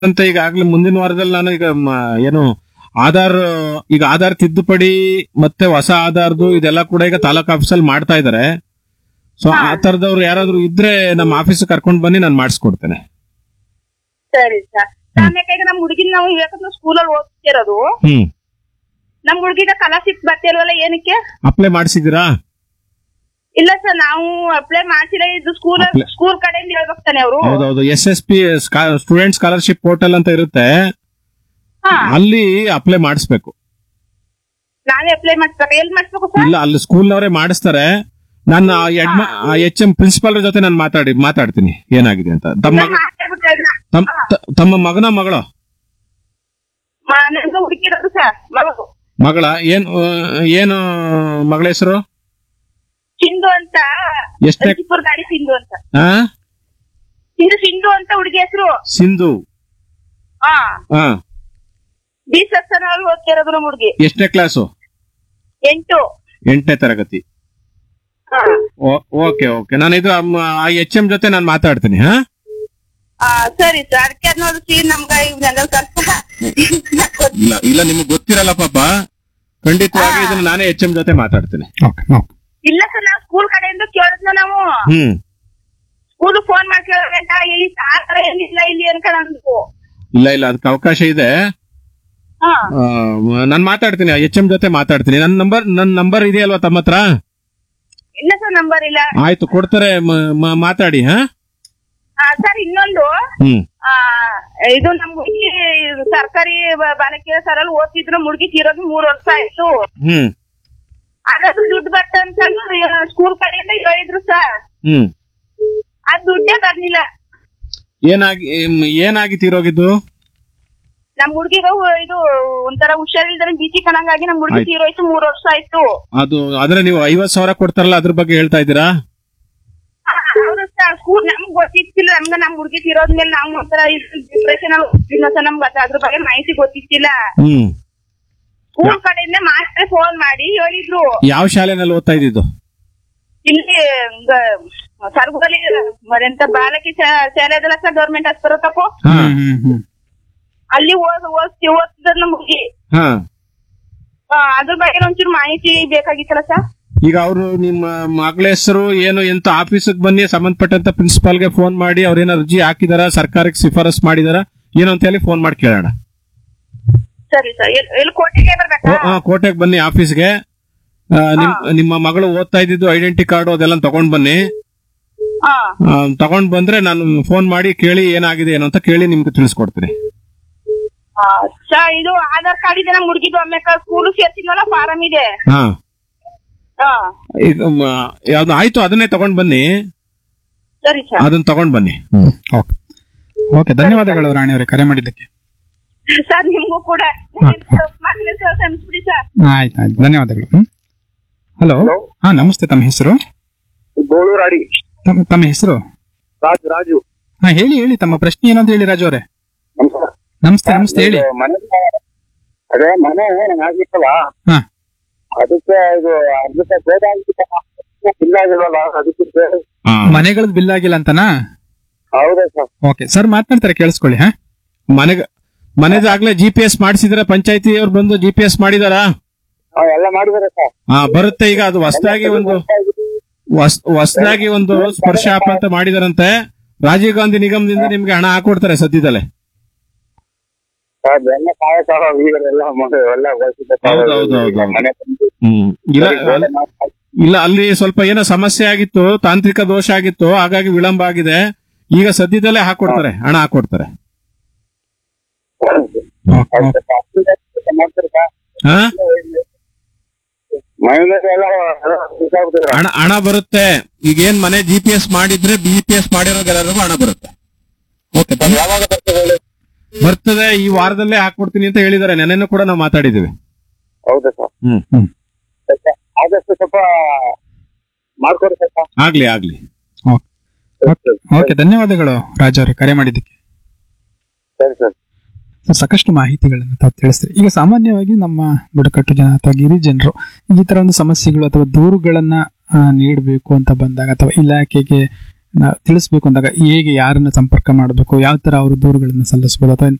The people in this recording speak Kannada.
ಅಂತ ಈಗಾಗಲೇ ಮುಂದಿನ ವಾರದಲ್ಲಿ ನಾನು ಈಗ ಮ- ಏನು ಆಧಾರ್ ಈಗ ಆಧಾರ್ ತಿದ್ದುಪಡಿ ಮತ್ತೆ ಹೊಸ ಆಧಾರ್ದು ಇದೆಲ್ಲ ಕೂಡ ಈಗ ತಾಲೂಕ್ ಆಫೀಸಲ್ಲಿ ಮಾಡ್ತಾ ಇದಾರೆ ಸೊ ಆ ತರದವ್ರು ಯಾರಾದ್ರೂ ಇದ್ರೆ ನಮ್ಮ ಆಫೀಸ್ ಕರ್ಕೊಂಡ್ ಬನ್ನಿ ನಾನು ಮಾಡಿಸ್ಕೊಡ್ತೇನೆ ಸರಿ ಸರ್ ಆಮೇಲೆ ಈಗ ನಮ್ ಹುಡುಗಿನ ನಾವು ವಿವೇಕಾನಂದ ಸ್ಕೂಲಲ್ಲಿ ಓದ್ತಿರೋದು ಹ್ಮ್ ನಮ್ ಹುಡುಗಿಗ ಸ್ಕಾಲರ್ಶಿಪ್ ಬರ್ತಿಲ್ವಲ್ಲ ಏನಕ್ಕೆ ಅಪ್ಲೈ ಮಾಡಿಸಿದಿರಾ ಇಲ್ಲ ಸರ್ ನಾವು ಅಪ್ಲೈ ಮಾಡ್ಸಿಲ್ಲ ಇದು ಸ್ಕೂಲ್ Apply- ಸ್ಕೂಲ್ ಕಡೆಯಿಂದ ಹೇಳ್ಬೇಕು ತಾನೆ ಅವರು ಹೌದೌದು S S P student scholarship portal ಅಂತ ಇರುತ್ತೆ ಹಾ ಅಲ್ಲಿ ಅಪ್ಲೈ ಮಾಡಿಸ್ಬೇಕು ನಾವೇ ಅಪ್ಲೈ ಮಾಡ್ಸ್ಬೇಕು ಎಲ್ಲಿ ಮಾಡ್ಸ್ಬೇಕು ಸರ್ ಇಲ್ಲ ಅಲ್ಲಿ ಸ್ಕೂಲ್ನವರೇ ಮಾಡಿಸ್ತಾರೆ ನಾನು ಎಚ್ ಎಂ ಪ್ರಿನ್ಸಿಪಾಲ್ ಜೊತೆ ನಾನು ಮಾತಾಡಿ ಮಾತಾಡ್ತೀನಿ ಏನಾಗಿದೆ ಅಂತ ತಮ್ಮ ಮಗ ತಮ್ಮ ತ- ತಮ್ಮ ಮಗನ ಮಗಳು ನನ್ಗೆ ಹುಡುಕಿರೋದು ಸರ್ ಮಗಳು ಮಗಳ ಏನ್ ಆ, ಏನು ಮಗಳ ಹೆಸರು ಸಿಂಧು ಅಂತ ಎಷ್ಟನೇ ರಂಜಿಪುರ್ ಗಾಡಿ ಸಿಂಧು ಅಂತ ಆ? ಸಿಂಧು ಸಿಂಧು ಅಂತ ಹುಡುಗಿ ಹೆಸರು ಸಿಂಧು ಹಾ ಹಾ ಬಿ ಸೆಕ್ಷನ್ ಅಲ್ಲಿ ಓದ್ತಿರೋದು ನಮ್ಮ ಹುಡುಗಿ ಎಷ್ಟನೇ ಕ್ಲಾಸು ಎಂಟು ಎಂಟನೇ ತರಗತಿ ಹಾ. ಓಕೆ ಓಕೆ ನಾನು ಇದು ಅಮ್ಮ- ಆ ಎಚ್ ಎಂ ಜೊತೆ ನಾನು ಮಾತಾಡ್ತೀನಿ ಹಾ ಆ, ಸರಿ ಸರ್ ಅದಕ್ಕೆ ಅನ್ನೋದು ಸಿ ನಮ್ಗ ಇವನ್ನೆಲ್ಲ ಸ್ವಲ್ಪ ಇಲ್ಲ ಇಲ್ಲ ನಿಮ್ಗೆ ಗೊತ್ತಿರಲ್ಲ ಪಾಪ ಖಂಡಿತವಾಗಿ ಇದನ್ನ ನಾನೇ ಎಚ್ ಎಂ ಜೊತೆ ಮಾತಾಡ್ತೀನಿ ಓಕೆ ಓಕೆ ಇಲ್ಲ ಸರ್ ನಾವು ಸ್ಕೂಲ್ ಕಡೆಯಿಂದ ಕೇಳಿದ್ನ ನಾವು ಹ್ಮ್ ಸ್ಕೂಲ್ ಫೋನ್ ಮಾಡಿ ಕೇಳಬೇಕ ಇಲ್ಲಿ ಆ ತರ ಏನಿಲ್ಲ ಇಲ್ಲಿ ಅನ್ಕೊಂಡ್ವು ಇಲ್ಲ ಇಲ್ಲ ಅದಕ್ಕೆ ಅವಕಾಶ ಇದೆ ಹಾ ನಾನು ಮಾತಾಡ್ತೀನಿ ಎಚ್ ಎಂ ಜೊತೆ ಮಾತಾಡ್ತೀನಿ ನನ್ನ ನಂಬರ್ ನನ್ನ ನಂಬರ್ ಇದೆಯಲ್ವಾ ತಮ್ಮ ಹತ್ರ ಇಲ್ಲ ಸರ್ ನಂಬರ್ ಇಲ್ಲ ಆಯ್ತು ಕೊಡ್ತಾರೆ ಮ- ಮ- ಮಾತಾಡಿ ಹಾ ಸರ್ ಇನ್ನೊಂದು ಹ್ಮ್ ಆ, ಇದು ನಮ್ ಹುಡುಗಿ ಸರ್ಕಾರಿ ಬ- ಬಾಲಕಿಯರ ಸರಲ್ಲಿ ಓದ್ತಿದ್ರು ಮುಡುಗಿ ತೀರೋಗಿ ಮೂರ್ ವರ್ಷ ಆಯ್ತು ಹ್ಮ್ ಅದ್ರದ್ದು ದುಡ್ಡು ಬರ್ತಂತ ಸ್ಕೂಲ್ ಕಡೆಯಿಂದ ಹೇಳಿದ್ರು ಸರ್ ಹ್ಮ್ ಆ ದುಡ್ಡೇ ಬರ್ಲಿಲ್ಲ ಏನಾಗಿ ಏಮ್, ಏನಾಗಿ ತೀರೋಗಿದ್ದು ನಮ್ ಹುಡುಗಿಗ ಇದು ಒಂಥರ ಹುಷಾರಿಲ್ದ್ರೆ ಬೀಚಿ ಕಣಂಗಾಗಿ ನಮ್ ಹುಡುಗಿ ಆಯ್ತು. ತೀರೋಯ್ತು ಮೂರ್ ವರ್ಷ ಆಯ್ತು ಅದು ಆದ್ರೆ ನೀವು ಐವತ್ ಸಾವಿರ ಕೊಡ್ತಾರಲ್ಲ ಅದ್ರ ಬಗ್ಗೆ ಹೇಳ್ತಾ ಇದ್ದೀರಾ ಹೌದು ಸರ್ ಸ್ಕೂಲ್ ನಮ್ಗ್ ಗೊತ್ತಿತ್ತಿಲ್ಲ ನಮ್ಗ ನಮ್ ಹುಡುಗಿ ತೀರೋದ್ಮೇಲೆ ನಾವು ಒಂಥರ ಡಿಪ್ರೆಷನ್ ಅಲ್ಲಿ ಸರ್ ನಮ್ಗೆ ಅದ್ರ- ಅದ್ರ ಬಗ್ಗೆ ಮಾಹಿತಿ ಗೊತ್ತಿತ್ತಿಲ್ಲ ಹ್ಮ್ ಸ್ಕೂಲ್ ಕಡೆಯಿಂದ ಮಾಸ್ಟರ್ ಫೋನ್ ಮಾಡಿ ಹೇಳಿದ್ರು ಯಾವ ಶಾಲೆನಲ್ಲಿ ಓದ್ತಾ ಇದ್ದಿದ್ದು ಇಲ್ಲಿ ಸರ್ಗುದಲ್ಲಿ ಮರೆಂತ ಬಾಲಕಿ ಶಾ- ಶಾಲೆ ಅದಲ್ಲ ಸರ್ ಗೌರ್ಮೆಂಟ್ ಆಸ್ಪತ್ರೆ ತಕೋ ಹಾ ಹ್ಮ್ ಹ್ಮ್ ಹ್ಮ್ ಅಲ್ಲಿ ಓದ್ ಓದ್ತಿ ಓದ್ತಿದ್ ನಮ್ ಹುಡುಗಿ ಹಾ ಆ, ಅದ್ರ ಬಗ್ಗೆ ಒಂಚೂರು ಮಾಹಿತಿ ಬೇಕಾಗಿತ್ತಲ್ಲ ಸರ್ ಈಗ ಅವರು ನಿಮ್ಮ ಮಗಳ ಹೆಸರು ಏನು ಎಂತ ಆಫೀಸಿಗೆ ಬನ್ನಿ ಸಂಬಂಧಪಟ್ಟಂತ ಪ್ರಿನ್ಸಿಪಾಲ್ಗೆ ಫೋನ್ ಮಾಡಿ ಅವ್ರೇನ ಅರ್ಜಿ ಹಾಕಿದಾರ ಸರ್ಕಾರಕ್ಕೆ ಶಿಫಾರಸ್ ಮಾಡಿದಾರ ಏನು ಅಂತ ಹೇಳಿ ಫೋನ್ ಮಾಡಿ ಕೇಳೋಣ ಸರಿ ಸರ್ ಎಲ್ಲಿ ಕೋಟೆಗೆ ಬರ್ಬೇಕಾ ಹಾ ಕೋಟೆಗೆ ಬನ್ನಿ ಆಫೀಸ್ಗೆ ಆ, ನಿಮ್ ನಿಮ್ಮ ಮಗಳು ಓದ್ತಾ ಇದ್ದಿದ್ದು ಐಡೆಂಟಿ ಕಾರ್ಡ್ ಅದೆಲ್ಲ ತಗೊಂಡ್ ಬನ್ನಿ ಹಾ ಆ, ತಗೊಂಡ್ ಬಂದ್ರೆ ನಾನು ಫೋನ್ ಮಾಡಿ ಕೇಳಿ ಏನಾಗಿದೆ ಏನು ಅಂತ ಕೇಳಿ ನಿಮ್ಗೆ ತಿಳಿಸ್ಕೊಡ್ತೀನಿ ಆ, ಸರ್ ಇದು ಆಧಾರ್ ಕಾರ್ಡ್ ಇದೆ ನಮ್ ಹುಡುಗಿದು ಆಮೇಲೆ ಸ್ಕೂಲ್ ಸೇರ್ಸಿದ್ನಲ್ಲ ಫಾರಂ ಇದೆ ಹಾ ಹಾ ಈಗ ಮ- ಯಾವ್ದು ಆಯ್ತು ಅದನ್ನೇ ತಗೊಂಡ್ ಬನ್ನಿ ಸರಿ ಸರ್ ಅದನ್ನ ತಗೊಂಡ್ ಬನ್ನಿ ಓಕೆ ಓಕೆ ಧನ್ಯವಾದಗಳು ರಾಣಿ ಅವರೇ ಕರೆ ಮಾಡಿದ್ದಕ್ಕೆ ಸರ್ ನಿಮ್ಗೂ ಕೂಡ ಮಕ್ಕಳ ಹೆಸರು ಅನ್ಸ್ಬಿಡಿ ಸರ್ ಆಯ್ತು ಆಯ್ತು ಧನ್ಯವಾದಗಳು ಹ್ಮ್ ಹಲೋ ಹಾ ನಮಸ್ತೆ ತಮ್ಮ ಹೆಸರು ಗೋಳೂರಾಡಿ ತಮ್ಮ ತಮ್ಮ ಹೆಸರು ರಾಜು ರಾಜು ಹಾ ಹೇಳಿ ಹೇಳಿ ತಮ್ಮ ಪ್ರಶ್ನೆ ಏನು ಅಂತ ಹೇಳಿ ರಾಜು ಅವರೇ ನಮಸ್ಕಾರ ನಮಸ್ತೆ ನಮಸ್ತೆ ಹೇಳಿ ಇದು ಮನೆ ಅದೇ ಮನೆ ಆಗಿತ್ತಲ್ಲ ಹಾ ಅದಕ್ಕೆ ಇದು ಅರ್ಧ ಬೇಡ ಆಗಿತ್ತು ಇಲ್ಲ ಆಗಿಲ್ವಲ್ಲ ಅದಕ್ಕೆ ಕೇಳಿ- ಮನೆಗಳದ್ದು ಬಿಲ್ ಆಗಿಲ್ಲ ಅಂತನಾ ಹೌದಾ ಸರ್ ಓಕೆ ಸರ್ ಮಾತನಾಡ್ತಾರೆ ಕೇಳಿಸ್ಕೊಳ್ಳಿ ಹಾ ಮನೆಗ ಮನೆದಾಗ್ಲೇ ಜಿ ಪಿ ಎಸ್ ಮಾಡಿಸಿದ್ರೆ ಪಂಚಾಯತಿ ಅವ್ರು ಬಂದು ಜಿ ಪಿ ಎಸ್ ಮಾಡಿದಾರಾ ಹಾ, ಎಲ್ಲ ಮಾಡಿದಾರೆ ಸರ್ ಹಾ ಬರುತ್ತೆ ಈಗ ಅದು ಹೊಸದಾಗಿ ಒಂದು ಹೊಸದಾಗಿ ಒಂದು ಸ್ಪರ್ಶ ಆಪ್ ಅಂತ ಮಾಡಿದಾರಂತೆ ರಾಜೀವ್ ಗಾಂಧಿ ನಿಗಮದಿಂದ ನಿಮ್ಗೆ ಹಣ ಹಾಕೊಡ್ತಾರೆ ಸದ್ಯದಲ್ಲೇ ಸರ್ ಎಲ್ಲ ಕಾಯಕ ಎಲ್ಲ ಮಾಡಿ ಎಲ್ಲ ಘೋಷಿತ ಹೌದು, ಹೌದು, ಹೌದು, ಹೌದು. ಮನೆ ತಂದು ಹ್ಮ್ ಇಲ್ಲ ಸರಿ, ಗೋಡೆ ಮಾಡಿ- ಇಲ್ಲ ಅಲ್ಲಿ ಸ್ವಲ್ಪ ಏನೋ ಸಮಸ್ಯೆ ಆಗಿತ್ತು ತಾಂತ್ರಿಕ ದೋಷ ಆಗಿತ್ತು ಹಾಗಾಗಿ ವಿಳಂಬ ಆಗಿದೆ ಈಗ ಸದ್ಯದಲ್ಲೇ ಹಾಕೊಡ್ತಾರೆ ಹಣ ಹಾಕೊಡ್ತಾರೆ ಓಕೆ ಹೌದು ಸರ್. ಅಷ್ಟು ಮಾಡ್ತಾರೆ ಸರ್. ಹಾ ಮಹಿಳೆಯರು ಎಲ್ಲ ಎಲ್ಲ ಇದಾಗ್ಬಿಟ್ಟಿದ್ದಾರೆ. ಹಣ ಹಣ ಬರುತ್ತೆ ಈಗ ಏನ್ ಮನೆ ಜಿ ಪಿ ಎಸ್ ಮಾಡಿದ್ರೆ ಬಿ ಪಿ ಎಸ್ ಮಾಡಿರೋಗೆಲ್ಲರಿಗೂ ಹಣ ಬರುತ್ತೆ ಓಕೆ ಯಾವಾಗ ಬರ್ತದೆ ಹೇಳಿ? ಬರ್ತದೆ ಈ ವಾರದಲ್ಲೇ ಹಾಕೊಡ್ತೀನಿ ಅಂತ ಹೇಳಿದ್ದಾರೆ ನೆನೆನೂ ಕೂಡ ನಾವು ಮಾತಾಡಿದ್ದೀವಿ ಹೌದಾ ಸರ್ ಹ್ಮ್ ಹ್ಮ್ ಸರ್, ಆದಷ್ಟು ಸ್ವಲ್ಪ ಮಾಡ್ಕೊಡಿ ಸರ್ ಆಗ್ಲಿ ಆಗ್ಲಿ ಓಕೆ ಓಕೆ ಧನ್ಯವಾದಗಳು ರಾಜು ಅವರೇ ಕರೆ ಮಾಡಿದ್ದಕ್ಕೆ ಸರಿ ಸರ್ ಸಾಕಷ್ಟು ಮಾಹಿತಿಗಳನ್ನು ತಾವು ತಿಳಿಸ್ತೀರಿ ಈಗ ಸಾಮಾನ್ಯವಾಗಿ ನಮ್ಮ ಬುಡಕಟ್ಟು ಜನ ಅಥವಾ ಗಿರಿಜನರು ಈ ತರ ಒಂದು ಸಮಸ್ಯೆಗಳು ಅಥವಾ ದೂರುಗಳನ್ನ ಆ, ನೀಡಬೇಕು ಅಂತ ಬಂದಾಗ ಅಥವಾ ಇಲಾಖೆಗೆ ನಾ- ತಿಳಿಸ್ಬೇಕು ಅಂದಾಗ ಹೇಗೆ ಯಾರನ್ನ ಸಂಪರ್ಕ ಮಾಡಬೇಕು ಯಾವ ತರ ಅವರು ದೂರುಗಳನ್ನ ಸಲ್ಲಿಸಬಹುದು ಅಥವಾ